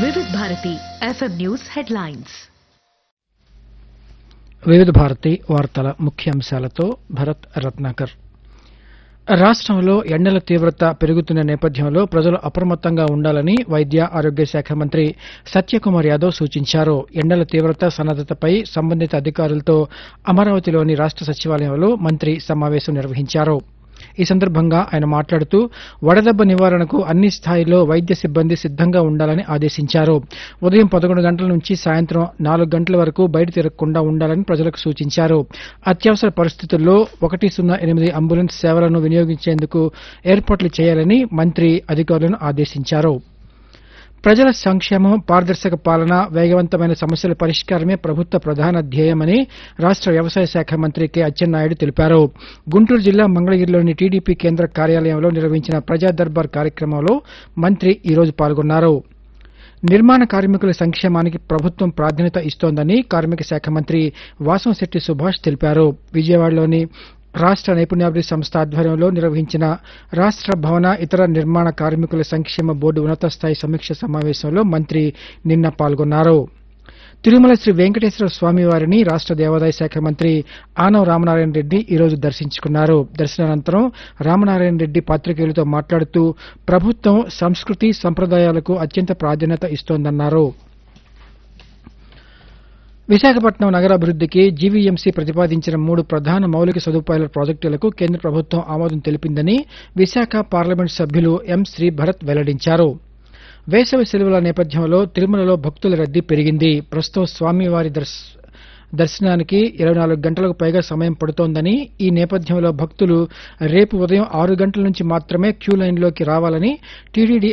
వివిధ Bharati FM news headlines వివిధ భారతి వార్తల ముఖ్యాంశాలతో భరత్ రత్నాకర్ రాష్ట్రంలో ఎండల తీవ్రత పెరుగుతున్న నేపథ్యంలో ప్రజలు అప్రమత్తంగా ఉండాలని వైద్య ఆరోగ్య శాఖ మంత్రి సత్యకుమార్ యాదవ్ సూచించారు ఎండల తీవ్రత సన్నద్దతపై సంబంధిత అధికారులతో అమరావతిలోని రాష్ట సచివాలయంలో మంత్రి సమావేశం నిర్వహించారు ఈ సందర్భంగా ఆయన మాట్లాడుతూ వడదెబ్బ నివారణకు అన్ని స్థాయిల్లో వైద్య సిబ్బంది సిద్దంగా ఉండాలని ఆదేశించారు ఉదయం పదకొండు గంటల నుంచి సాయంత్రం నాలుగు గంటల వరకు బయట తిరగకుండా ఉండాలని ప్రజలకు సూచించారు అత్యవసర పరిస్థితుల్లో ఒకటి సున్నా ఎనిమిది అంబులెన్స్ సేవలను వినియోగించేందుకు ఏర్పాట్లు చేయాలని మంత్రి అధికారులను ఆదేశించారు ప్రజల సంక్షేమం పారదర్శక పాలన వేగవంతమైన సమస్యల పరిష్కారమే ప్రభుత్వ ప్రధాన ధ్యేయమని రాష్ట వ్యవసాయ శాఖ మంత్రి కె అచ్చెన్నాయుడు తెలిపారు గుంటూరు జిల్లా మంగళగిరిలోని టీడీపీ కేంద్ర కార్యాలయంలో నిర్వహించిన ప్రజా దర్బార్ కార్యక్రమంలో మంత్రి ఈరోజు పాల్గొన్నారు నిర్మాణ కార్మికుల సంక్షేమానికి ప్రభుత్వం ప్రాధాన్యత ఇస్తోందని కార్మిక శాఖ మంత్రి వాసంశెట్టి సుభాష్ తెలిపారు విజయవాడలోని రాష్ట నైపుణ్యాభివృద్ధి సంస్థ ఆధ్వర్యంలో నిర్వహించిన రాష్ట భవన ఇతర నిర్మాణ కార్మికుల సంక్షేమ బోర్డు ఉన్నత స్థాయి సమీక్ష సమావేశంలో మంత్రి నిన్న పాల్గొన్నారు తిరుమల శ్రీ వెంకటేశ్వర స్వామి వారిని రాష్ట దేవాదాయ శాఖ మంత్రి ఆనవ రామనారాయణ రెడ్డి ఈరోజు దర్శించుకున్నారు దర్శనానంతరం రామనారాయణ రెడ్డి పాత్రికేయులతో మాట్లాడుతూ ప్రభుత్వం సంస్కృతి సంప్రదాయాలకు అత్యంత ప్రాధాన్యత ఇస్తోందన్నారు విశాఖపట్నం నగరాభివృద్ధికి జీవీఎంసీ ప్రతిపాదించిన మూడు ప్రధాన మౌలిక సదుపాయాల ప్రాజెక్టులకు కేంద్ర ప్రభుత్వం ఆమోదం తెలిపిందని విశాఖ పార్లమెంట్ సభ్యులు ఎం శ్రీ భరత్ వెల్లడించారు వేసవి సెలవుల నేపథ్యంలో తిరుమలలో భక్తుల రద్దీ పెరిగింది ప్రస్తుతం స్వామివారి దర్శ దర్శనానికి ఇరవై నాలుగు గంటలకు పైగా సమయం పడుతోందని ఈ నేపథ్యంలో భక్తులు రేపు ఉదయం ఆరు గంటల నుంచి మాత్రమే క్యూ లైన్లోకి రావాలని టీటీడీ